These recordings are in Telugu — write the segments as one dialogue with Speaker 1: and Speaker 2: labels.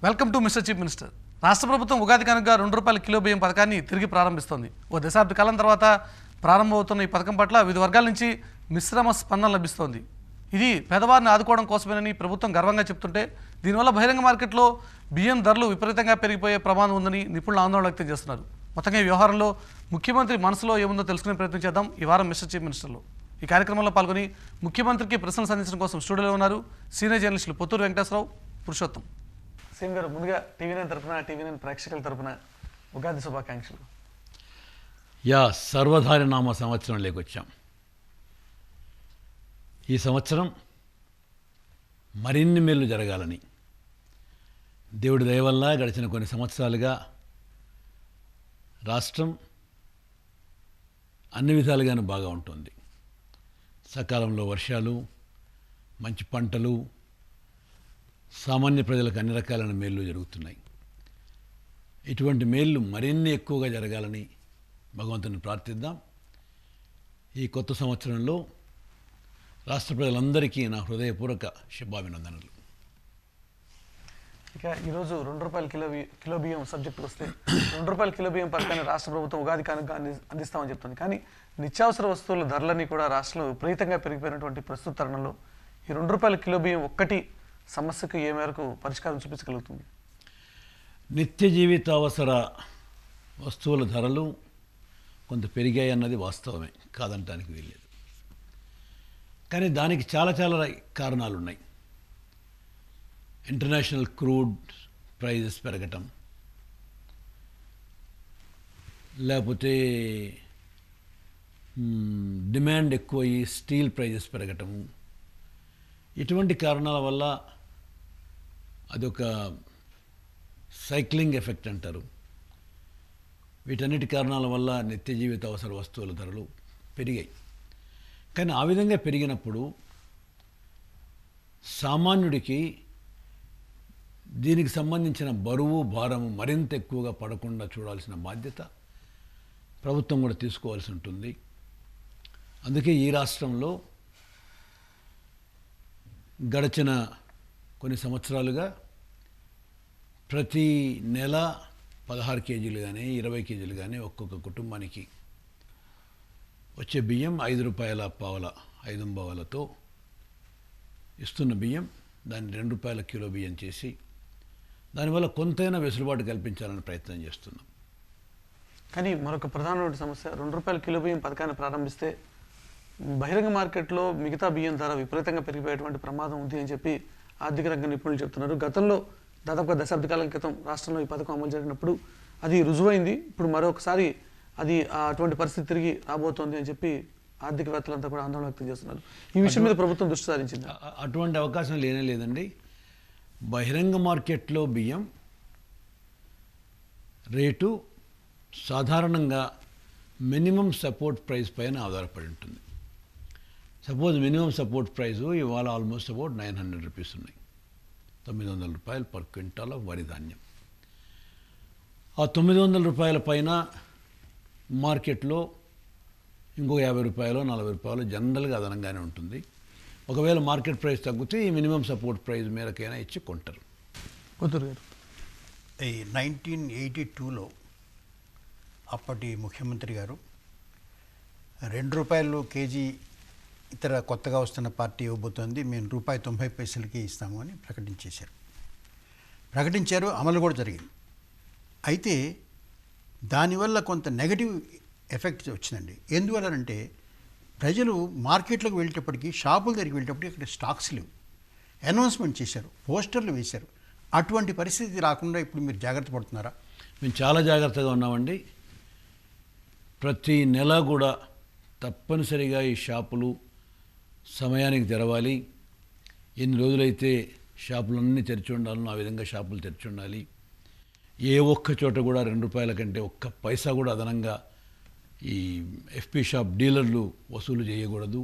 Speaker 1: Welcome to mister chief minister రాష్ట్ర ప్రభుత్వం ఉగాది కనుక రెండు రూపాయల కిలో బియ్యం పథకాన్ని తిరిగి ప్రారంభిస్తోంది ఓ దశాబ్ద కాలం తర్వాత ప్రారంభమవుతున్న ఈ పథకం పట్ల వివిధ వర్గాల నుంచి మిశ్రమ స్పందన లభిస్తోంది ఇది పేదవారిని ఆదుకోవడం కోసమేనని ప్రభుత్వం గర్వంగా చెప్తుంటే దీనివల్ల బహిరంగ మార్కెట్లో బియ్యం ధరలు విపరీతంగా పెరిగిపోయే ప్రమాదం ఉందని నిపుణులు ఆందోళన వ్యక్తం చేస్తున్నారు మొత్తంగా ఈ వ్యవహారంలో ముఖ్యమంత్రి మనసులో ఏముందో తెలుసుకునే ప్రయత్నం చేద్దాం ఈ వారం మిస్టర్ చీఫ్ మినిస్టర్లో ఈ కార్యక్రమంలో పాల్గొని ముఖ్యమంత్రికి ప్రశ్నలు సంధించడం కోసం స్టూడియోలో ఉన్నారు సీనియర్ జర్నలిస్టులు పొత్తూరు వెంకటేశ్వరరావు పురుషోత్తం సీఎం గారు ముందుగా టీవీ నైన్ తరపున టీవీ నైన్ ప్రేక్షకుల తరపున ఉగాది శుభాకాంక్షలు
Speaker 2: యా సర్వధారినామ సంవత్సరంలోకి వచ్చాం ఈ సంవత్సరం మరిన్ని మేలు జరగాలని దేవుడి దయ వల్ల గడిచిన కొన్ని సంవత్సరాలుగా రాష్ట్రం అన్ని విధాలుగాను బాగా ఉంటుంది సకాలంలో వర్షాలు మంచి పంటలు సామాన్య ప్రజలకు అన్ని రకాలైన మేళ్ళు జరుగుతున్నాయి ఇటువంటి మేళ్ళు మరిన్ని ఎక్కువగా జరగాలని భగవంతుని ప్రార్థిద్దాం ఈ కొత్త సంవత్సరంలో రాష్ట్ర ప్రజలందరికీ నా హృదయపూర్వక శుభాభినందనలు
Speaker 1: ఇక ఈరోజు రెండు రూపాయల కిలో బి- కిలో బియ్యం సబ్జెక్ట్ వస్తే రెండు రూపాయల కిలో బియ్యం పథకాన్ని రాష్ట్ర ప్రభుత్వం ఉగాది కానుక అంది- అందిస్తామని చెప్తుంది కానీ నిత్యావసర వస్తువుల ధరలన్నీ కూడా రాష్ట్రంలో విపరీతంగా పెరిగిపోయినటువంటి ప్రస్తుత తరుణంలో ఈ రెండు రూపాయల కిలో బియ్యం ఒక్కటి సమస్యకు ఏ మేరకు పరిష్కారం చూపించగలుగుతుంది
Speaker 2: నిత్య జీవితావసర వస్తువుల ధరలు కొంత పెరిగాయి అన్నది వాస్తవమే కాదనటానికి వీల్లేదు కానీ దానికి చాలా చాలా కారణాలు ఉన్నాయి ఇంటర్నేషనల్ క్రూడ్ ప్రైజెస్ పెరగటం లేకపోతే మ్, డిమాండ్ ఎక్కువయ్యి స్టీల్ ప్రైజెస్ పెరగటము ఇటువంటి కారణాల వల్ల అదొక సైక్లింగ్ ఎఫెక్ట్ అంటారు వీటన్నిటి కారణాల వల్ల నిత్య జీవిత అవసర వస్తువుల ధరలు పెరిగాయి కానీ ఆ విధంగా పెరిగినప్పుడు సామాన్యుడికి దీనికి సంబంధించిన బరువు భారము మరింత ఎక్కువగా పడకుండా చూడాల్సిన బాధ్యత ప్రభుత్వం కూడా తీసుకోవాల్సి ఉంటుంది అందుకే ఈ రాష్ట్రంలో గడిచిన కొన్ని సంవత్సరాలుగా ప్రతి నెల పదహారు కేజీలు కానీ ఇరవై కేజీలు కానీ ఒక్కొక్క కుటుంబానికి వచ్చే బియ్యం ఐదు రూపాయల పావల ఐదు బావలతో ఇస్తున్న బియ్యం దాన్ని రెండు రూపాయల కిలో బియ్యం చేసి దానివల్ల కొంతైనా వెసులుబాటు కల్పించాలని ప్రయత్నం చేస్తున్నాం
Speaker 1: కానీ మరొక ప్రధానమైన సమస్య రెండు రూపాయల కిలో బియ్యం పథకాన్ని ప్రారంభిస్తే బహిరంగ మార్కెట్లో మిగతా బియ్యం ధర విపరీతంగా పెరిగిపోయేటువంటి ప్రమాదం ఉంది అని చెప్పి ఆర్థిక రంగ నిపుణులు చెప్తున్నారు గతంలో దాదాపుగా దశాబ్ద కాలం క్రితం రాష్ట్రంలో ఈ పథకం అమలు జరిగినప్పుడు అది రుజువైంది ఇప్పుడు మరొకసారి అది ఆ అటువంటి పరిస్థితి తిరిగి రాబోతోంది అని చెప్పి ఆర్థికవేత్తలంతా కూడా ఆందోళన వ్యక్తం చేస్తున్నారు ఈ విషయం మీద ప్రభుత్వం దృష్టి సారించింది
Speaker 2: అ- అటువంటి అవకాశం లేనే లేదండి బహిరంగ మార్కెట్లో బియ్యం రేటు సాధారణంగా మినిమం సపోర్ట్ ప్రైస్ పైన ఆధారపడి ఉంటుంది సపోజ్ మినిమం సపోర్ట్ ప్రైజు ఇవాళ almost about nine hundred rupees ఉన్నాయి తొమ్మిది వందల రూపాయలు పర్ క్వింటాల్ ఆఫ్ వరి ధాన్యం ఆ తొమ్మిది వందల రూపాయల పైన మార్కెట్లో ఇంకో యాభై రూపాయలు నలభై రూపాయలు జనరల్గా అదనంగానే ఉంటుంది ఒకవేళ మార్కెట్ ప్రైస్ తగ్గితే ఈ మినిమం సపోర్ట్ ప్రైస్ మేరకైనా ఇచ్చి కొంటారు
Speaker 1: కొత్తూరు గారు
Speaker 3: ఈ నైన్టీన్ ఎయిటీ టూలో అప్పటి ముఖ్యమంత్రి గారు రెండు రూపాయలు కేజీ ఇతర కొత్తగా వస్తున్న పార్టీ ఇవ్వబోతోంది మేము రూపాయి తొంభై పైసలకి ఇస్తాము అని ప్రకటించేశారు ప్రకటించారు అమలు కూడా జరిగింది అయితే దానివల్ల కొంత నెగటివ్ ఎఫెక్ట్ వచ్చిందండి ఎందువల్లనంటే ప్రజలు మార్కెట్లోకి వెళ్ళేటప్పటికి షాపుల దగ్గరికి వెళ్ళేటప్పటికి ఇక్కడ స్టాక్స్ లేవు అనౌన్స్మెంట్ చేశారు పోస్టర్లు వేశారు అటువంటి పరిస్థితి రాకుండా ఇప్పుడు మీరు జాగ్రత్త పడుతున్నారా
Speaker 2: మేము చాలా జాగ్రత్తగా ఉన్నామండి ప్రతి నెల కూడా తప్పనిసరిగా ఈ షాపులు సమయానికి తెరవాలి ఎన్ని రోజులైతే షాపులన్నీ తెరిచి ఉండాలనో ఆ విధంగా షాపులు తెరిచి ఉండాలి ఏ ఒక్క చోట కూడా రెండు రూపాయల కంటే ఒక్క పైసా కూడా అదనంగా ఈ ఎఫ్పి షాప్ డీలర్లు వసూలు చేయకూడదు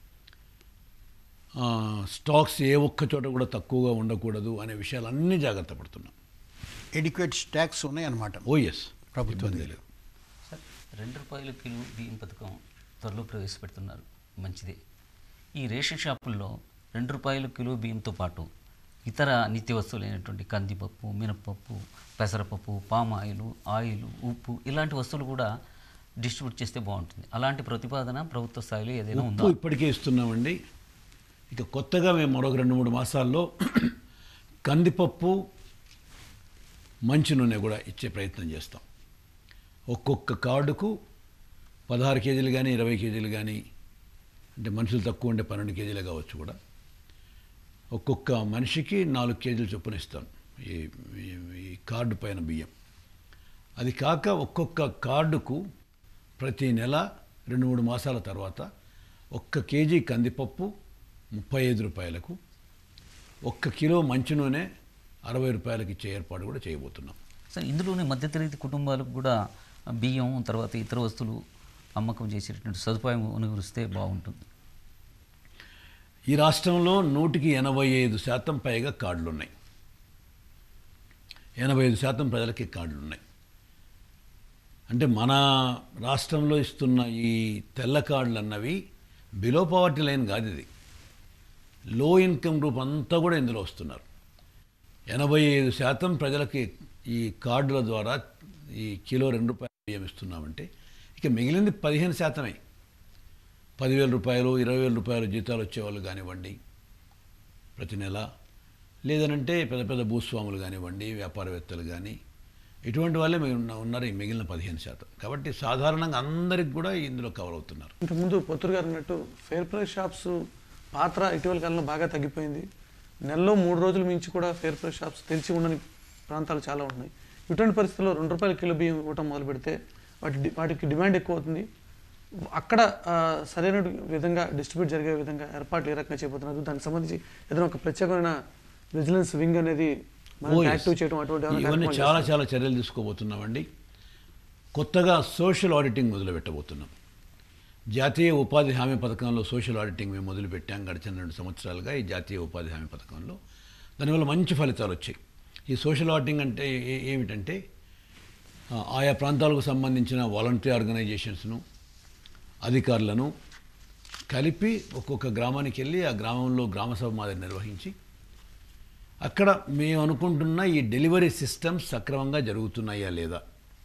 Speaker 2: ఆ, స్టాక్స్ ఏ ఒక్క చోట కూడా తక్కువగా ఉండకూడదు అనే విషయాలన్నీ జాగ్రత్త పడుతున్నాం
Speaker 3: ఎడ్యుకేట్ ట్యాక్స్ ఉన్నాయి అన్నమాట
Speaker 2: ఓ ఎస్
Speaker 3: ప్రభుత్వం
Speaker 2: ఇబ్బంది
Speaker 3: దగ్గర.
Speaker 2: లేదు
Speaker 4: సార్ రెండు రూపాయల కిలో బియ్యం పథకం త్వరలో ప్రవేశపెడుతున్నారు మంచిదే ఈ రేషన్ షాపుల్లో రెండు రూపాయల కిలో బియ్యంతో పాటు ఇతర నిత్య వస్తువులైనటువంటి కందిపప్పు మినపప్పు పెసరపప్పు పామ్ ఆయిల్ ఆయిల్ ఉప్పు ఇలాంటి వస్తువులు కూడా డిస్ట్రిబ్యూట్ చేస్తే బాగుంటుంది అలాంటి ప్రతిపాదన ప్రభుత్వ స్థాయిలో ఏదైనా ఉందా
Speaker 2: ఉప్పు ఇప్పటికే ఇస్తున్నామండి ఇక కొత్తగా మేము మరొక రెండు మూడు మాసాల్లో కందిపప్పు మంచి నూనె కూడా ఇచ్చే ప్రయత్నం చేస్తాం ఒక్కొక్క కార్డుకు పదహారు కేజీలు కానీ ఇరవై కేజీలు కానీ అంటే మనుషులు తక్కువ ఉండే పన్నెండు కేజీలే కావచ్చు కూడా ఒక్కొక్క మనిషికి నాలుగు కేజీలు చొప్పున ఇస్తాను ఈ ఈ- ఈ కార్డు పైన బియ్యం అది కాక ఒక్కొక్క కార్డుకు ప్రతి నెల రెండు మూడు మాసాల తర్వాత ఒక్క కేజీ కందిపప్పు ముప్పై ఐదు రూపాయలకు ఒక్క కిలో మంచి నూనె అరవై రూపాయలకి ఇచ్చే ఏర్పాటు కూడా చేయబోతున్నాం
Speaker 4: సో ఇందులోనే మధ్యతరగతి కుటుంబాలకు కూడా బియ్యం తర్వాత ఇతర వస్తువులు అమ్మకం చేసేటటువంటి సదుపాయం అనుగురిస్తే బాగుంటుంది
Speaker 2: ఈ రాష్ట్రంలో నూటికి ఎనభై ఐదు శాతం పైగా కార్డులు ఉన్నాయి ఎనభై ఐదు శాతం ప్రజలకి కార్డులు ఉన్నాయి అంటే మన రాష్ట్రంలో ఇస్తున్న ఈ తెల్ల కార్డులు అన్నవి బిలో పవర్టీ లైన్ కాదు ఇది లో ఇన్కమ్ గ్రూప్ అంతా కూడా ఇందులో వస్తున్నారు ఎనభై ఐదు శాతం ప్రజలకి ఈ కార్డుల ద్వారా ఈ కిలో రెండు రూపాయలు బియ్యం ఇస్తున్నామంటే ఇక మిగిలింది పదిహేను శాతమే పదివేల రూపాయలు ఇరవై వేల రూపాయలు జీతాలు వచ్చేవాళ్ళు కానివ్వండి ప్రతి నెల లేదనంటే పెద్ద పెద్ద భూస్వాములు కానివ్వండి వ్యాపారవేత్తలు కానీ ఇటువంటి వాళ్ళే మేము ఉన్న- ఉన్నారు ఈ మిగిలిన పదిహేను శాతం కాబట్టి సాధారణంగా అందరికి కూడా ఇందులో కవర్ అవుతున్నారు
Speaker 1: ఇంతకుముందు పొత్తురు గారు అన్నట్టు ఫేర్ ప్రైస్ షాప్స్ పాత్ర ఇటీవల కాలంలో బాగా తగ్గిపోయింది నెలలో మూడు రోజులు మించి కూడా ఫేర్ ప్రైస్ షాప్స్ తెరిచి ఉండని ప్రాంతాలు చాలా ఉన్నాయి ఇటువంటి పరిస్థితుల్లో రెండు రూపాయల కిలో బియ్యం ఇవ్వటం మొదలు పెడితే వాటి డి- వాటికి డిమాండ్ ఎక్కువ అవుతుంది అక్కడ ఆ, సరైన విధంగా డిస్ట్రిబ్యూట్ జరిగే విధంగా ఏర్పాట్లు ఏ రకంగా చేయబోతున్నారు దానికి సంబంధించి ఏదైనా ఒక ప్రత్యేకమైన విజిలెన్స్ వింగ్ అనేది మనం
Speaker 2: ఓ, yes.
Speaker 1: యాక్టివ్ చేయడం అటువంటి ఏమైనా
Speaker 2: ఇవన్నీ
Speaker 1: కార్యక్రమాలు
Speaker 2: చాలా చాలా చర్యలు తీసుకోబోతున్నామండి కొత్తగా సోషల్ ఆడిటింగ్ మొదలు పెట్టబోతున్నాం జాతీయ ఉపాధి హామీ పథకంలో సోషల్ ఆడిటింగ్ మేము మొదలుపెట్టాం గడిచిన రెండు సంవత్సరాలుగా ఈ జాతీయ ఉపాధి హామీ పథకంలో దానివల్ల మంచి ఫలితాలు వచ్చాయి ఈ సోషల్ ఆడిటింగ్ అంటే ఏ- ఏమిటంటే ఆ, ఆయా ప్రాంతాలకు సంబంధించిన వాలంటరీ ఆర్గనైజేషన్స్ను అధికారులను కలిపి ఒక్కొక్క గ్రామానికి వెళ్ళి ఆ గ్రామంలో గ్రామసభ మాదిరి నిర్వహించి అక్కడ మేము అనుకుంటున్న ఈ డెలివరీ సిస్టమ్స్ సక్రమంగా జరుగుతున్నాయా లేదా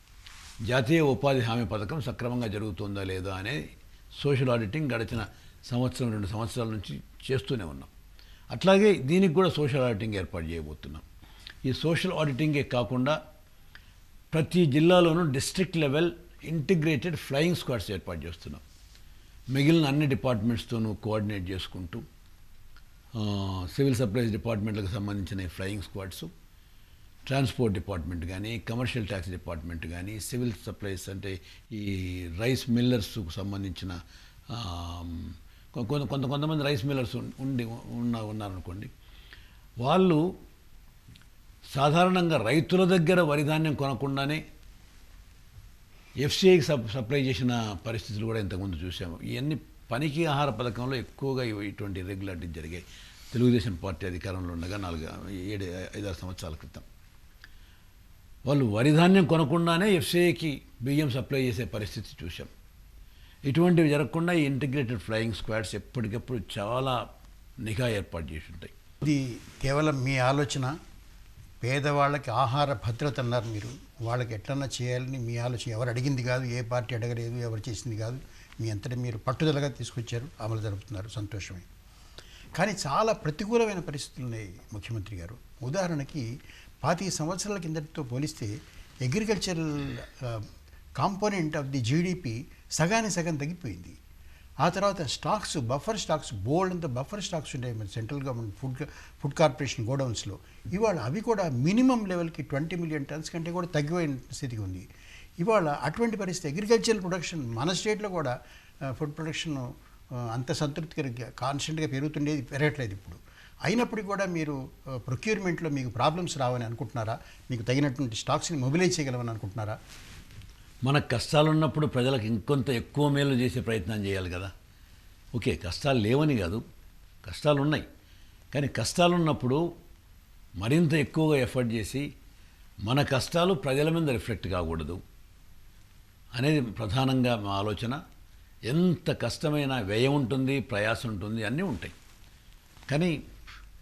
Speaker 2: జాతీయ ఉపాధి హామీ పథకం సక్రమంగా జరుగుతుందా లేదా అనే సోషల్ ఆడిటింగ్ గడిచిన సంవత్సరం రెండు సంవత్సరాల నుంచి చేస్తూనే ఉన్నాం అట్లాగే దీనికి కూడా సోషల్ ఆడిటింగ్ ఏర్పాటు చేయబోతున్నాం ఈ సోషల్ ఆడిటింగే కాకుండా ప్రతి జిల్లాలోనూ district level integrated flying squads ఏర్పాటు చేస్తున్నాం మిగిలిన అన్ని డిపార్ట్మెంట్స్తోనూ కోఆర్డినేట్ చేసుకుంటూ ఆ, సివిల్ సప్లైస్ డిపార్ట్మెంట్లకు సంబంధించిన ఈ ఫ్లయింగ్ స్క్వాడ్స్ ట్రాన్స్పోర్ట్ డిపార్ట్మెంట్ కానీ కమర్షియల్ ట్యాక్స్ డిపార్ట్మెంట్ కానీ సివిల్ సప్లైస్ అంటే ఈ రైస్ మిల్లర్స్కు సంబంధించిన ఆ, కొ- కొంత కొంత కొంతమంది రైస్ మిల్లర్స్ ఉం- ఉండి ఉన్న ఉన్నారనుకోండి వాళ్ళు సాధారణంగా రైతుల దగ్గర వరి ధాన్యం కొనకుండానే ఎఫ్సిఐకి సప్ సప్లై చేసిన పరిస్థితులు కూడా ఇంతకుముందు చూసాము ఇవన్నీ పనికి ఆహార పథకంలో ఎక్కువగా ఇవి- ఇటువంటి ఇర్రెగ్యులారిటీ జరిగాయి తెలుగుదేశం పార్టీ అధికారంలో ఉండగా నాలుగు ఏడు ఐదారు సంవత్సరాల క్రితం వాళ్ళు వరి ధాన్యం కొనకుండానే ఎఫ్సిఐకి బియ్యం సప్లై చేసే పరిస్థితి చూసాం ఇటువంటివి జరగకుండా ఈ ఇంటిగ్రేటెడ్ ఫ్లయింగ్ స్క్వాడ్స్ ఎప్పటికప్పుడు చాలా నిఘా ఏర్పాటు చేసి ఉంటాయి
Speaker 3: ఇది కేవలం మీ ఆలోచన పేదవాళ్ళకి ఆహార భద్రత అన్నారు మీరు వాళ్ళకి ఎట్లన్నా చేయాలని మీ ఆలోచన ఎవరు అడిగింది కాదు ఏ పార్టీ అడగలేదు ఎవరు చేసింది కాదు మీ అంతటా మీరు పట్టుదలగా తీసుకొచ్చారు అమలు జరుపుతున్నారు సంతోషమే కానీ చాలా ప్రతికూలమైన పరిస్థితులు ఉన్నాయి ముఖ్యమంత్రి గారు ఉదాహరణకి పాతిక సంవత్సరాల కిందటితో పోలిస్తే agricultural component of the GDP సగానికి సగం తగ్గిపోయింది ఆ తర్వాత స్టాక్స్ బఫర్ స్టాక్స్ బోల్డ్ అంత బఫర్ స్టాక్స్ ఉంటాయి మన central government food food corporation గోడౌన్స్లో ఇవాళ అవి కూడా మినిమం లెవెల్కి ట్వంటీ మిలియన్ టన్స్ కంటే కూడా తగ్గిపోయిన స్థితికి ఉంది ఇవాళ అటువంటి పరిస్థితి అగ్రికల్చరల్ ప్రొడక్షన్ మన స్టేట్లో కూడా ఫుడ్ ప్రొడక్షన్ అంత సంతృప్తికరంగా కాన్స్టెంట్గా పెరుగుతుండేది పెరగట్లేదు ఇప్పుడు అయినప్పటికీ కూడా మీరు ప్రొక్యూర్మెంట్లో మీకు ప్రాబ్లమ్స్ రావని అనుకుంటున్నారా మీకు తగినటువంటి స్టాక్స్ని మొబిలైజ్ చేయగలమని అనుకుంటున్నారా
Speaker 2: మనకు కష్టాలు ఉన్నప్పుడు ప్రజలకు ఇంకొంత ఎక్కువ మేలు చేసే ప్రయత్నం చేయాలి కదా ఓకే కష్టాలు లేవని కాదు కష్టాలు ఉన్నాయి కానీ కష్టాలు ఉన్నప్పుడు మరింత ఎక్కువగా ఎఫర్ట్ చేసి మన కష్టాలు ప్రజల మీద రిఫ్లెక్ట్ కాకూడదు అనేది ప్రధానంగా మా ఆలోచన ఎంత కష్టమైన వ్యయం ఉంటుంది ప్రయాసం ఉంటుంది అన్నీ ఉంటాయి కానీ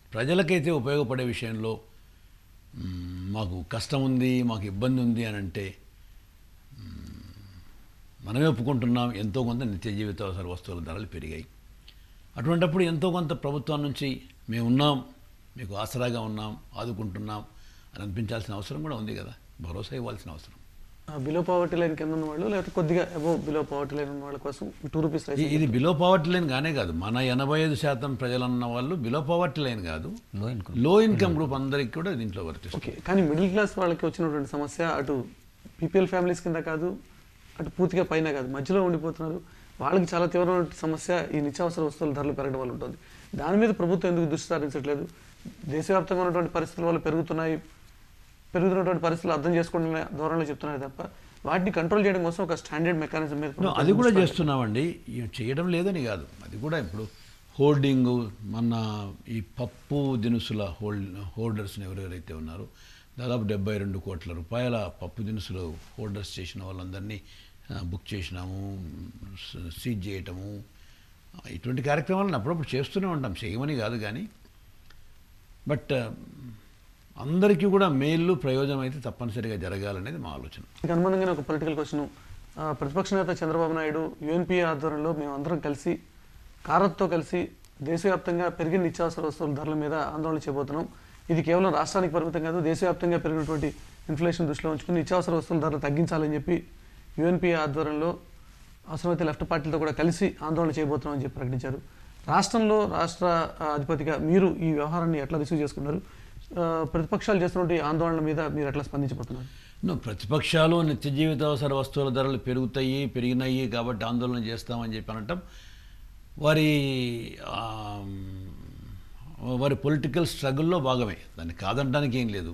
Speaker 2: ప్రజలకైతే ఉపయోగపడే విషయంలో మ్, మాకు కష్టం ఉంది మాకు ఇబ్బంది ఉంది అని అంటే మ్, మనమే ఒప్పుకుంటున్నాం ఎంతో కొంత నిత్య జీవితావసర వస్తువుల ధరలు పెరిగాయి అటువంటప్పుడు ఎంతో కొంత ప్రభుత్వం నుంచి మేము ఉన్నాం మీకు ఆసరాగా ఉన్నాం ఆదుకుంటున్నాం అని అనిపించాల్సిన అవసరం కూడా ఉంది కదా భరోసా ఇవ్వాల్సిన అవసరం
Speaker 5: బిలో పావర్టీ లైన్ కింద ఉన్న వాళ్ళు లేకపోతే కొద్దిగా అబౌవ్ బిలో పావర్టీ లైన్ ఉన్న వాళ్ళ కోసం టూ రూపీస్ రైస్
Speaker 2: ఇ- ఇది బిలో పవర్టీ లైన్ కానే కాదు మన ఎనభై ఐదు శాతం ప్రజలన్న వాళ్ళు బిలో పవర్టీ లైన్ కాదు
Speaker 4: లో ఇన్కమ్
Speaker 2: లో ఇన్కమ్ గ్రూప్ అందరికీ కూడా దీంట్లో వర్తిస్తుంది
Speaker 5: ఓకే కానీ మిడిల్ క్లాస్ వాళ్ళకి వచ్చినటువంటి సమస్య అటు పీపీఎల్ ఫ్యామిలీస్ కింద కాదు అటు పూర్తిగా పైన కాదు మధ్యలో ఉండిపోతున్నారు వాళ్ళకి చాలా తీవ్రమైన సమస్య ఈ నిత్యావసర వస్తువుల ధరలు పెరగడం వల్ల ఉంటుంది దాని మీద ప్రభుత్వం ఎందుకు దృష్టి సారించట్లేదు దేశవ్యాప్తంగా ఉన్నటువంటి పరిస్థితుల వల్ల పెరుగుతున్నాయి పెరుగుతున్నటువంటి పరిస్థితులు అర్థం చేసుకునే ధోరణిలో చెప్తున్నారు తప్ప వాటిని కంట్రోల్ చేయడం కోసం ఒక స్టాండర్డ్ మెకానిజం మీద
Speaker 2: No,
Speaker 5: ప్రభుత్వం
Speaker 2: అది కూడా
Speaker 5: దృష్టి
Speaker 2: చేస్తున్నామండి ఇవి చేయడం లేదని కాదు అది కూడా ఇప్పుడు హోర్డింగ్ మన ఈ పప్పు దినుసుల హోల్డ్ హోల్డర్స్ని ఎవరెవరైతే ఉన్నారో దాదాపు డెబ్బై రెండు కోట్ల రూపాయల పప్పు దినుసులు హోల్డర్స్ చేసిన వాళ్ళందరినీ ఆ, బుక్ చేసినాము స- సీజ్ చేయటము ఆ, ఇటువంటి కార్యక్రమాలను అప్పుడప్పుడు చేస్తూనే ఉంటాం చేయమని కాదు కానీ బట్ ఆ, అందరికీ కూడా మేలు ప్రయోజనం అయితే తప్పనిసరిగా జరగాలనేది మా ఆలోచన
Speaker 5: దీనికి అనుబంధంగానే ఒక పొలిటికల్ క్వశ్చన్ ప్రతిపక్ష నేత చంద్రబాబు నాయుడు యుఎన్పిఏ ఆధ్వర్యంలో మేము అందరం కలిసి కారత్తో కలిసి దేశవ్యాప్తంగా పెరిగిన నిత్యావసర వస్తువుల ధరల మీద ఆందోళన చేయబోతున్నాం ఇది కేవలం రాష్ట్రానికి పరిమితం కాదు దేశవ్యాప్తంగా పెరిగినటువంటి ఇన్ఫ్లేషన్ దృష్టిలో ఉంచుకుని నిత్యావసర వస్తువుల ధరలు తగ్గించాలని చెప్పి యుఎన్పిఏ ఆధ్వర్యంలో అవసరమైతే లెఫ్ట్ పార్టీలతో కూడా కలిసి ఆందోళన చేయబోతున్నామని చెప్పి ప్రకటించారు రాష్ట్రంలో రాష్ట్ర ఆ, అధిపతిగా మీరు ఈ వ్యవహారాన్ని ఎట్లా రిసీవ్ చేసుకున్నారు ఆ, ప్రతిపక్షాలు చేస్తున్నటువంటి ఈ ఆందోళన మీద మీరు ఎట్లా స్పందించబోతున్నారు
Speaker 2: నో ప్రతిపక్షాలు నిత్య జీవితావసర వస్తువుల ధరలు పెరుగుతాయి పెరిగినాయి కాబట్టి ఆందోళన చేస్తామని చెప్పి అనటం వారి ఆ, వారి పొలిటికల్ స్ట్రగుల్లో భాగమే దాన్ని కాదనడానికి ఏం లేదు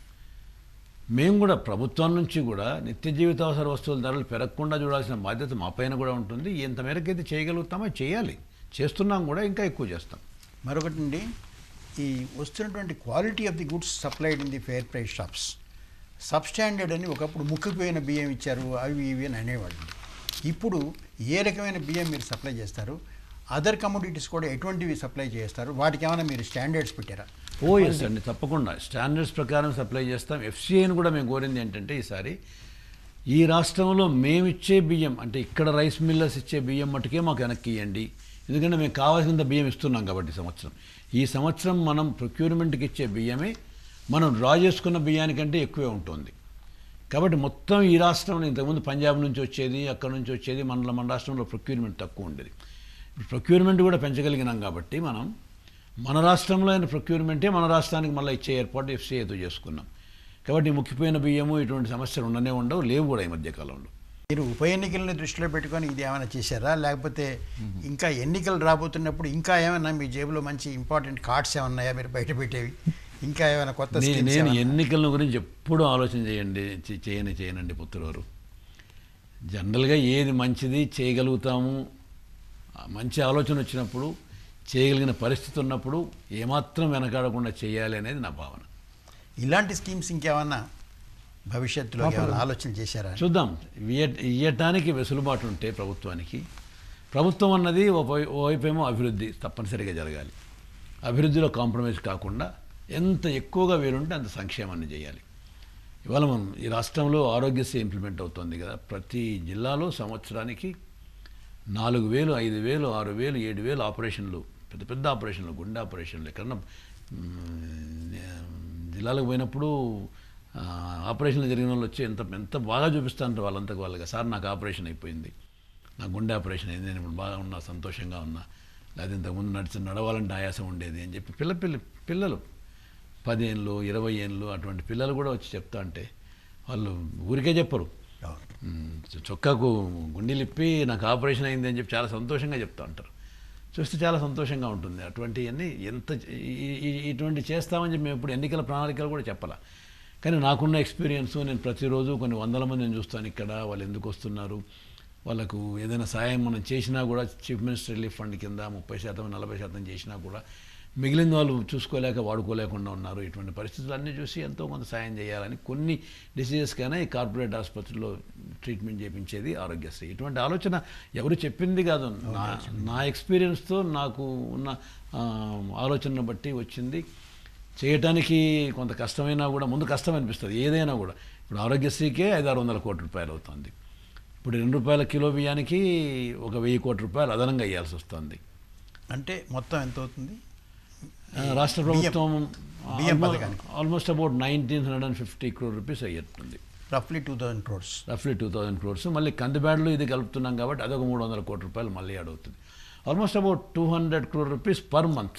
Speaker 2: మేము కూడా ప్రభుత్వం నుంచి కూడా నిత్య జీవితావసర వస్తువుల ధరలు పెరగకుండా చూడాల్సిన బాధ్యత మా పైన కూడా ఉంటుంది ఎంత మేరకు అయితే చేయగలుగుతామో చేయాలి చేస్తున్నాం కూడా ఇంకా ఎక్కువ చేస్తాం
Speaker 3: మరొకటి అండి ఈ వస్తున్నటువంటి quality of the goods supplied in the fair price shops substandard అని ఒకప్పుడు ముక్కుపోయిన బియ్యం ఇచ్చారు అవి ఇవి అని అనేవాళ్ళు ఇప్పుడు ఏ రకమైన బియ్యం మీరు సప్లై చేస్తారు అదర్ కమోడిటీస్ కూడా ఎటువంటివి సప్లై చేస్తారు వాటికి ఏమైనా మీరు స్టాండర్డ్స్ పెట్టారా
Speaker 2: ఓ ఎస్ అండి తప్పకుండా స్టాండర్డ్స్ ప్రకారం సప్లై చేస్తాం ఎఫ్సిఐని కూడా మేము కోరింది ఏంటంటే ఈసారి ఈ రాష్ట్రంలో మేము ఇచ్చే బియ్యం అంటే ఇక్కడ రైస్ మిల్లర్స్ ఇచ్చే బియ్యం మట్టుకే మాకు వెనక్కి ఇవ్వండి ఎందుకంటే మేము కావాల్సినంత బియ్యం ఇస్తున్నాం కాబట్టి ఈ సంవత్సరం ఈ సంవత్సరం మనం ప్రొక్యూర్మెంట్కి ఇచ్చే బియ్యమే మనం డ్రా చేసుకున్న బియ్యానికంటే ఎక్కువే ఉంటుంది కాబట్టి మొత్తం ఈ రాష్ట్రంలో ఇంతకుముందు పంజాబ్ నుంచి వచ్చేది అక్కడ నుంచి వచ్చేది మన మన రాష్ట్రంలో ప్రొక్యూర్మెంట్ తక్కువ ఉండేది ఇప్పుడు ప్రొక్యూర్మెంట్ కూడా పెంచగలిగినాం కాబట్టి మనం మన రాష్ట్రంలో అయిన ప్రొక్యూర్మెంటే మన రాష్ట్రానికి మళ్ళీ ఇచ్చే ఏర్పాటు ఎఫ్సీఐతో చేసుకున్నాం కాబట్టి ముక్కిపోయిన బియ్యము ఇటువంటి సమస్యలు ఉండనే ఉండవు లేవు కూడా ఈ మధ్యకాలంలో
Speaker 3: మీరు ఉప ఎన్నికల్ని దృష్టిలో పెట్టుకొని ఇది ఏమైనా చేశారా లేకపోతే ఇంకా ఎన్నికలు రాబోతున్నప్పుడు ఇంకా ఏమైనా మీ జేబులో మంచి ఇంపార్టెంట్ కార్డ్స్ ఏమైనా ఉన్నాయా మీరు బయట పెట్టేవి ఇంకా ఏమైనా కొత్త
Speaker 2: నే-
Speaker 3: schemes
Speaker 2: నేను
Speaker 3: ఏమైనా?
Speaker 2: ఎన్నికల గురించి ఎప్పుడూ ఆలోచన చేయండి చే- చేయని చేయనండి పుత్రువారు జనరల్గా ఏది మంచిది చేయగలుగుతాము ఆ మంచి ఆలోచన వచ్చినప్పుడు చేయగలిగిన పరిస్థితి ఉన్నప్పుడు ఏమాత్రం వెనకాడకుండా చేయాలి అనేది నా భావన
Speaker 3: ఇలాంటి స్కీమ్స్ ఇంకేమన్నా భవిష్యత్తులో ఏమైనా ఆలోచన చేశారా
Speaker 2: చూద్దాం ఇయ్య- ఇయ్యటానికి వెసులుబాటు ఉంటే ప్రభుత్వానికి ప్రభుత్వం అన్నది ఓవై- ఓవైపేమో అభివృద్ధి తప్పనిసరిగా జరగాలి అభివృద్ధిలో కాంప్రమైజ్ కాకుండా ఎంత ఎక్కువగా వీలుంటే అంత సంక్షేమాన్ని చేయాలి ఇవాళ మనం ఈ రాష్ట్రంలో ఆరోగ్యశ్రీ ఇంప్లిమెంట్ అవుతుంది కదా ప్రతి జిల్లాలో సంవత్సరానికి నాలుగు వేలు ఐదు వేలు ఆరు వేలు ఏడు వేలు ఆపరేషన్లు పెద్ద పెద్ద ఆపరేషన్లు గుండె ఆపరేషన్లు ఎక్కడన్నా మ్, జిల్లాలకు పోయినప్పుడు ఆ, ఆపరేషన్లు జరిగిన వాళ్ళు వచ్చి ఎంత ఎంత బాగా చూపిస్తారంటారు వాళ్ళంతకు వాళ్ళగా సార్ నాకు ఆపరేషన్ అయిపోయింది నా గుండె ఆపరేషన్ అయింది నేను ఇప్పుడు బాగా ఉన్నా సంతోషంగా ఉన్నా లేదా ఇంతకుముందు నడిచి నడవాలంటే ఆయాసం ఉండేది అని చెప్పి పిల్ల పిల్ల పిల్లలు పదేళ్ళు ఇరవై ఏళ్ళు అటువంటి పిల్లలు కూడా వచ్చి చెప్తా అంటే వాళ్ళు ఊరికే చెప్పరు
Speaker 3: అవును.
Speaker 2: మ్, చొక్కాకు గుండెలిప్పి నాకు ఆపరేషన్ అయింది అని చెప్పి చాలా సంతోషంగా చెప్తా ఉంటారు చూస్తే చాలా సంతోషంగా ఉంటుంది అటువంటివన్నీ ఎంత ఈ- ఈ- ఇటువంటి చేస్తామని చెప్పి మేము ఇప్పుడు ఎన్నికల ప్రణాళికలు కూడా చెప్పాల కానీ నాకున్న ఎక్స్పీరియన్స్ నేను ప్రతిరోజు కొన్ని వందల మందిని చూస్తాను ఇక్కడ వాళ్ళు ఎందుకు వస్తున్నారు వాళ్ళకు ఏదైనా సాయం మనం చేసినా కూడా చీఫ్ మినిస్టర్ రిలీఫ్ ఫండ్ కింద ముప్పై శాతం నలభై శాతం చేసినా కూడా మిగిలిన వాళ్ళు చూసుకోలేక వాడుకోలేకుండా ఉన్నారు ఇటువంటి పరిస్థితులన్నీ చూసి ఎంతో కొంత సాయం చేయాలని కొన్ని డిసీజెస్కైనా ఈ కార్పొరేట్ ఆసుపత్రిలో ట్రీట్మెంట్ చేయించేది ఆరోగ్యశ్రీ ఇటువంటి ఆలోచన ఎవరు చెప్పింది కాదు నా నా ఎక్స్పీరియన్స్తో నాకు ఉన్న ఆ, ఆలోచనను బట్టి వచ్చింది చేయటానికి కొంత కష్టమైనా కూడా ముందు కష్టం అనిపిస్తుంది ఏదైనా కూడా ఇప్పుడు ఆరోగ్యశ్రీకే ఐదు ఆరు వందల కోట్ల రూపాయలు అవుతుంది ఇప్పుడు రెండు రూపాయల కిలో బియ్యానికి ఒక వెయ్యి కోట్ల రూపాయలు అదనంగా ఇవ్వాల్సి వస్తుంది
Speaker 3: అంటే మొత్తం ఎంత అవుతుంది
Speaker 2: ఆ, రాష్ట్ర
Speaker 3: బియ్యం-
Speaker 2: ప్రభుత్వం
Speaker 3: బియ్యం పథకానికి.
Speaker 2: Almost about nineteen hundred and fifty crore rupees అయ్యేస్తుంది
Speaker 3: రఫ్లీ two thousand crores
Speaker 2: రఫ్లీ two thousand crores మళ్ళీ కందిబ్యాడ్లు ఇది కలుపుతున్నాం కాబట్టి అదొక మూడు వందల కోట్ల రూపాయలు మళ్ళీ అడుగుతుంది almost about two hundred crore rupees per month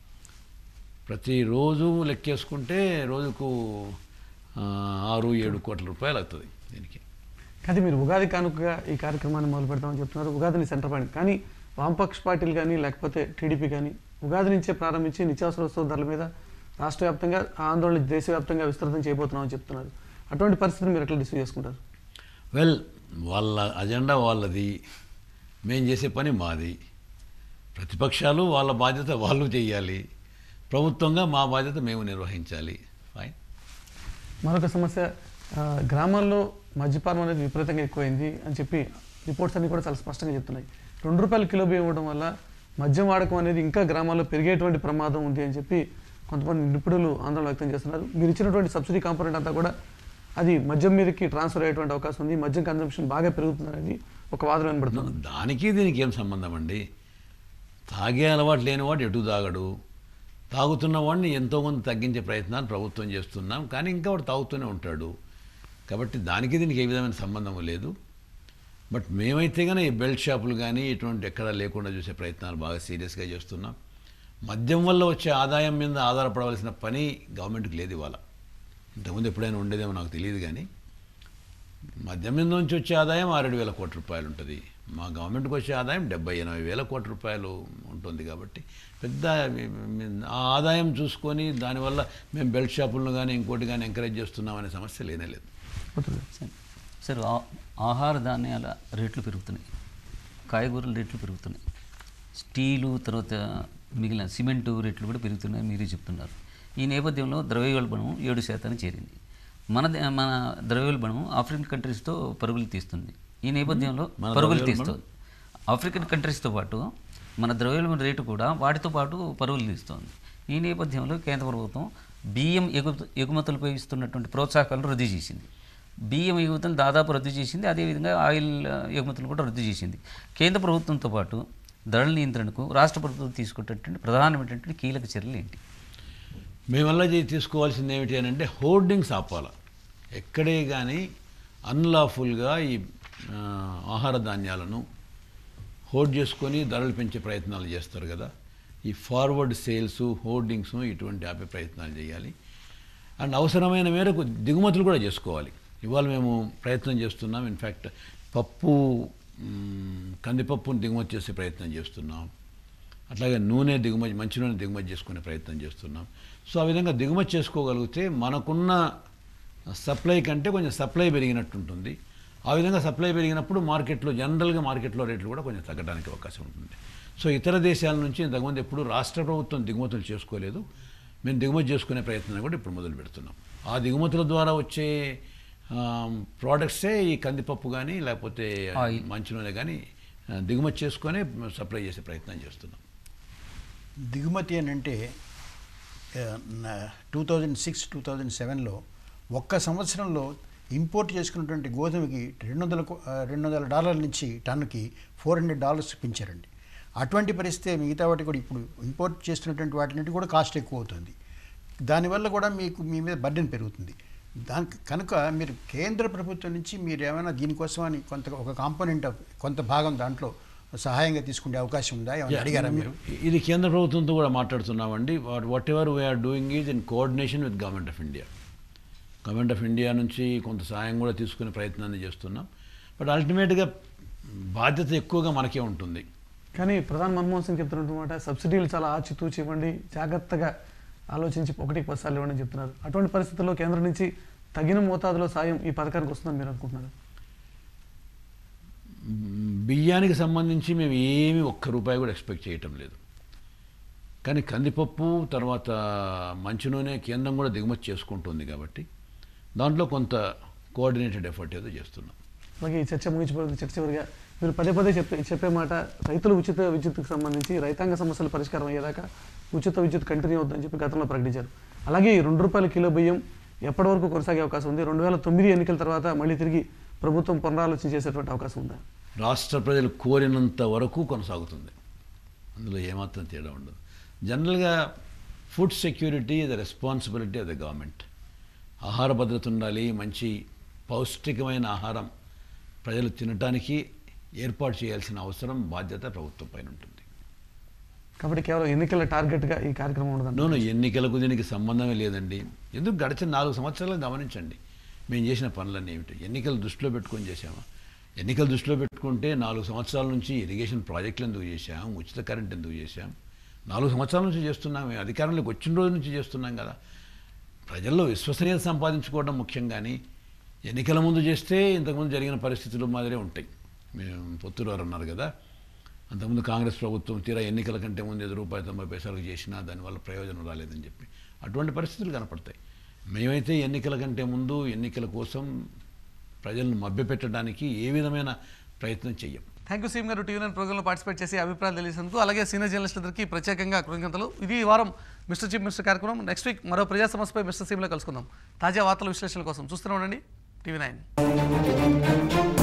Speaker 2: ప్రతిరోజు లెక్కేసుకుంటే రోజుకు ఆ, ఆరు ఏడు కోట్ల రూపాయలు అవుతుంది దీనికి
Speaker 5: కానీ మీరు ఉగాది కానుకగా ఈ కార్యక్రమాన్ని మొదలు పెడతామని చెప్తున్నారు ఉగాదిని సెంటర్ పాయింట్ కానీ వామపక్ష పార్టీలు కానీ లేకపోతే టీడీపీ కానీ ఉగాది నుంచే ప్రారంభించి నిత్యావసర వస్తువుల ధరల మీద రాష్ట్ర వ్యాప్తంగా ఆందోళన దేశవ్యాప్తంగా విస్తృతం చేయబోతున్నామని చెప్తున్నారు అటువంటి పరిస్థితిని మీరు ఎట్లా రిసీవ్ చేసుకుంటారు
Speaker 2: వెల్ వాళ్ళ అజెండా వాళ్ళది మేం చేసే పని మాది ప్రతిపక్షాలు వాళ్ళ బాధ్యత వాళ్ళు చేయాలి ప్రభుత్వంగా మా బాధ్యత మేము నిర్వహించాలి ఫైన్
Speaker 5: మరొక సమస్య ఆ, గ్రామాల్లో మద్యపానం అనేది విపరీతంగా ఎక్కువైంది అని చెప్పి రిపోర్ట్స్ అన్ని కూడా చాలా స్పష్టంగా చెప్తున్నాయి రెండు రూపాయల కిలో బియ్యం ఇవ్వడం వల్ల మద్యం వాడకం అనేది ఇంకా గ్రామాల్లో పెరిగేటువంటి ప్రమాదం ఉంది అని చెప్పి కొంతమంది నిపుణులు ఆందోళన వ్యక్తం చేస్తున్నారు మీరు ఇచ్చినటువంటి సబ్సిడీ కాంపోనెంట్ అంతా కూడా అది మద్యం మీదకి ట్రాన్స్ఫర్ అయ్యేటువంటి అవకాశం ఉంది మద్యం కన్జంప్షన్ బాగా పెరుగుతుంది అనేది ఒక వాదన వినబడుతుంది
Speaker 2: దానికి దీనికి ఏం సంబంధం అండి తాగే అలవాటు లేనివాడు ఎటు తాగడు తాగుతున్న వాడిని ఎంతో కొంత తగ్గించే ప్రయత్నాలు ప్రభుత్వం చేస్తున్నాం కానీ ఇంకా వాడు తాగుతూనే ఉంటాడు కాబట్టి దానికి దీనికి ఏ విధమైన సంబంధం లేదు బట్ మేమైతే కానీ ఈ బెల్ట్ షాపులు కానీ ఇటువంటి ఎక్కడా లేకుండా చూసే ప్రయత్నాలు బాగా సీరియస్గా చేస్తున్నాం మద్యం వల్ల వచ్చే ఆదాయం మీద ఆధారపడవలసిన పని గవర్నమెంట్కి లేదు ఇవాళ ఇంతకుముందు ఎప్పుడైనా ఉండేదేమో నాకు తెలియదు కానీ మద్యం మీద నుంచి వచ్చే ఆదాయం ఆరేడు వేల కోట్ల రూపాయలు ఉంటుంది మా గవర్నమెంట్కి వచ్చే ఆదాయం డెబ్బై ఎనభై వేల కోట్ల రూపాయలు ఉంటుంది కాబట్టి పెద్ద ఆ ఆదాయం చూసుకొని దానివల్ల మేము బెల్ట్ షాపులను కానీ ఇంకోటి కానీ ఎంకరేజ్ చేస్తున్నాం అనే సమస్య లేనే లేదు
Speaker 5: పోతుంది.
Speaker 4: సరే. సరే ఆ- ఆహార ధాన్యాల రేట్లు పెరుగుతున్నాయి కాయగూరల రేట్లు పెరుగుతున్నాయి స్టీలు తర్వాత మిగిలిన సిమెంటు రేట్లు కూడా పెరుగుతున్నాయి మీరే చెప్తున్నారు ఈ నేపథ్యంలో ద్రవ్యోల్బణం ఏడు శాతానికి చేరింది మన దే- మన ద్రవ్యోల్బణం ఆఫ్రికన్ కంట్రీస్తో పరుగులు తీస్తుంది ఈ నేపథ్యంలో
Speaker 2: మన
Speaker 4: పరుగులు
Speaker 2: ద్రవ్యోల్బణం?
Speaker 4: తీస్తుంది ఆఫ్రికన్ కంట్రీస్తో పాటు మన ద్రవ్యోల్బణ రేటు కూడా వాటితో పాటు పరుగులు తీస్తోంది ఈ నేపథ్యంలో కేంద్ర ప్రభుత్వం బియ్యం ఎగు ఎగుమతులపై ఇస్తున్నటువంటి ప్రోత్సాహకాలను రద్దు చేసింది బియ్యం ఎగుమతులు దాదాపు రద్దు చేసింది అదేవిధంగా ఆయిల్ ఆ, ఎగుమతులు కూడా రద్దు చేసింది కేంద్ర ప్రభుత్వంతో పాటు ధరల నియంత్రణకు రాష్ట్ర ప్రభుత్వం తీసుకున్నటువంటి ప్రధానమైనటువంటి కీలక చర్యలు ఏంటి
Speaker 2: మేమల్లా చేసి తీసుకోవాల్సింది ఏమిటి అని అంటే హోర్డింగ్స్ ఆపాల ఎక్కడే కానీ అన్లాఫుల్గా ఈ ఆ, ఆహార ధాన్యాలను హోర్డ్ చేసుకొని ధరలు పెంచే ప్రయత్నాలు చేస్తారు కదా ఈ ఫార్వర్డ్ సేల్స్ హోర్డింగ్స్ ఇటువంటి ఆపే ప్రయత్నాలు చేయాలి అండ్ అవసరమైన మేరకు దిగుమతులు కూడా చేసుకోవాలి ఇవాళ మేము ప్రయత్నం చేస్తున్నాం ఇన్ఫ్యాక్ట్ పప్పు మ్, కందిపప్పును దిగుమతి చేసే ప్రయత్నం చేస్తున్నాం అట్లాగే నూనె దిగుమతి మంచి నూనె దిగుమతి చేసుకునే ప్రయత్నం చేస్తున్నాం సో ఆ విధంగా దిగుమతి చేసుకోగలిగితే మనకున్న సప్లై కంటే కొంచెం సప్లై పెరిగినట్టు ఉంటుంది ఆ విధంగా సప్లై పెరిగినప్పుడు మార్కెట్లో జనరల్గా మార్కెట్లో రేట్లు కూడా కొంచెం తగ్గడానికి అవకాశం ఉంటుంది సో ఇతర దేశాల నుంచి ఇంతకుముందు ఎప్పుడు రాష్ట్ర ప్రభుత్వం దిగుమతులు చేసుకోలేదు మేము దిగుమతి చేసుకునే ప్రయత్నం కూడా ఇప్పుడు మొదలు పెడుతున్నాం ఆ దిగుమతుల ద్వారా వచ్చే ప్రోడక్ట్సే ఈ కందిపప్పు కానీ లేకపోతే
Speaker 4: ఆయిల్.
Speaker 2: మంచి నూనె కానీ ఆ, దిగుమతి చేసుకొని సప్లై చేసే ప్రయత్నం చేస్తున్నాం
Speaker 3: దిగుమతి అని అంటే two thousand six two thousand సెవెన్లో ఒక్క సంవత్సరంలో ఇంపోర్ట్ చేసుకున్నటువంటి గోధుమకి రెండు వందల కో- ఆ, రెండు వందల డాలర్ల నుంచి టన్నుకి ఫోర్ హండ్రెడ్ డాలర్స్ పెంచారండి అటువంటి పరిస్థితి మిగతా వాటి కూడా ఇప్పుడు ఇంపోర్ట్ చేస్తున్నటువంటి వాటి కూడా కాస్ట్ ఎక్కువ అవుతుంది దానివల్ల కూడా మీకు మీ మీద బర్డెన్ పెరుగుతుంది దానికి కనుక మీరు కేంద్ర ప్రభుత్వం నుంచి మీరు ఏమైనా దీనికోసం అని కొంత ఒక కాంపోనెంట్ కొంత భాగం దాంట్లో సహాయంగా తీసుకునే అవకాశం ఉందా ఏమైనా అడిగారా మీరు
Speaker 2: ఇది కేంద్ర ప్రభుత్వంతో కూడా మాట్లాడుతున్నామండి whatever we are doing is in coordination with government of India government of India నుంచి కొంత సాయం కూడా తీసుకునే ప్రయత్నాన్ని చేస్తున్నాం బట్ అల్టిమేట్గా బాధ్యత ఎక్కువగా మనకే ఉంటుంది
Speaker 5: కానీ ప్రధాని మన్మోహన్ సింగ్ చెప్తున్నమాట సబ్సిడీలు చాలా ఆచితూచి ఇవ్వండి జాగ్రత్తగా ఆలోచించి ఒకటికి పది సార్లు ఇవ్వండి అని చెప్తున్నారు అటువంటి పరిస్థితుల్లో కేంద్రం నుంచి తగిన మోతాదులో సాయం ఈ పథకానికి వస్తుందని మీరు అనుకుంటున్నారు
Speaker 2: బియ్యానికి సంబంధించి మేము ఏమీ ఒక్క రూపాయి కూడా ఎక్స్పెక్ట్ చేయటం లేదు కానీ కందిపప్పు తర్వాత మంచి నూనె కేంద్రం కూడా దిగుమతి చేసుకుంటుంది కాబట్టి దాంట్లో కొంత కోఆర్డినేటెడ్ ఎఫర్ట్ ఏదో చేస్తున్నాం
Speaker 5: అలాగే ఈ చర్చ ముగించిపోయింది చర్చ చివరిగా మీరు పదే పదే చెప్పే చెప్పే మాట రైతులు ఉచిత విద్యుత్కు సంబంధించి రైతాంగ సమస్యల పరిష్కారం అయ్యేదాకా ఉచిత విద్యుత్ కంటిన్యూ అవుతుందని చెప్పి గతంలో ప్రకటించారు అలాగే ఈ రెండు రూపాయల కిలో బియ్యం ఎప్పటి వరకు కొనసాగే అవకాశం ఉంది రెండు వేల తొమ్మిది ఎన్నికల తర్వాత మళ్ళీ తిరిగి ప్రభుత్వం పునరాలోచన చేసేటువంటి అవకాశం ఉందా
Speaker 2: రాష్ట్ర ప్రజలు కోరినంత వరకు కొనసాగుతుంది అందులో ఏమాత్రం తేడా ఉండదు జనరల్గా food security the responsibility of the government ఆహార భద్రత ఉండాలి మంచి పౌష్టికమైన ఆహారం ప్రజలు తినటానికి ఏర్పాటు చేయాల్సిన అవసరం బాధ్యత ప్రభుత్వం పైన ఉంటుంది
Speaker 5: కాబట్టి కేవలం ఎన్నికల టార్గెట్గా ఈ కార్యక్రమం ఉండదు
Speaker 2: నూనె ఎన్నికలకు దీనికి సంబంధమే లేదండి ఎందుకు గడిచిన నాలుగు సంవత్సరాలు గమనించండి మేము చేసిన పనులన్నీ ఏమిటి ఎన్నికలు దృష్టిలో పెట్టుకొని చేసామా ఎన్నికలు దృష్టిలో పెట్టుకుంటే నాలుగు సంవత్సరాల నుంచి ఇరిగేషన్ ప్రాజెక్టులు ఎందుకు చేశాం ఉచిత కరెంట్ ఎందుకు చేశాం నాలుగు సంవత్సరాల నుంచి చేస్తున్నాం మేము అధికారంలోకి వచ్చిన రోజు నుంచి చేస్తున్నాం కదా ప్రజల్లో విశ్వసనీయత సంపాదించుకోవడం ముఖ్యం కానీ ఎన్నికల ముందు చేస్తే ఇంతకుముందు జరిగిన పరిస్థితులు మాదిరే ఉంటాయి మేము పొత్తురు వారు అన్నారు కదా అంతకుముందు కాంగ్రెస్ ప్రభుత్వం తీరా ఎన్నికల కంటే ముందు ఐదు రూపాయలు తొంభై పైసలకు చేసినా దానివల్ల ప్రయోజనం రాలేదని చెప్పి అటువంటి పరిస్థితులు కనపడతాయి మేమైతే ఎన్నికల కంటే ముందు ఎన్నికల కోసం ప్రజలను మభ్యపెట్టడానికి ఏ విధమైన ప్రయత్నం చెయ్యం
Speaker 1: thank you CM garu TV nine ప్రోగ్రాంలో పార్టిసిపేట్ చేసి అభిప్రాయాలు తెలిసినందుకు అలాగే సీనియర్ జర్నలిస్టులందరికీ ప్రత్యేకంగా కృతజ్ఞతలు ఇది ఈ వారం మిస్టర్ చీఫ్ మినిస్టర్ కార్యక్రమం నెక్స్ట్ వీక్ మరో ప్రజా సమస్యపై మిస్టర్ సీఎంలో కలుసుకుందాం తాజా వార్తల విశ్లేషణ కోసం చూస్తూనే ఉండండి టీవీ నైన్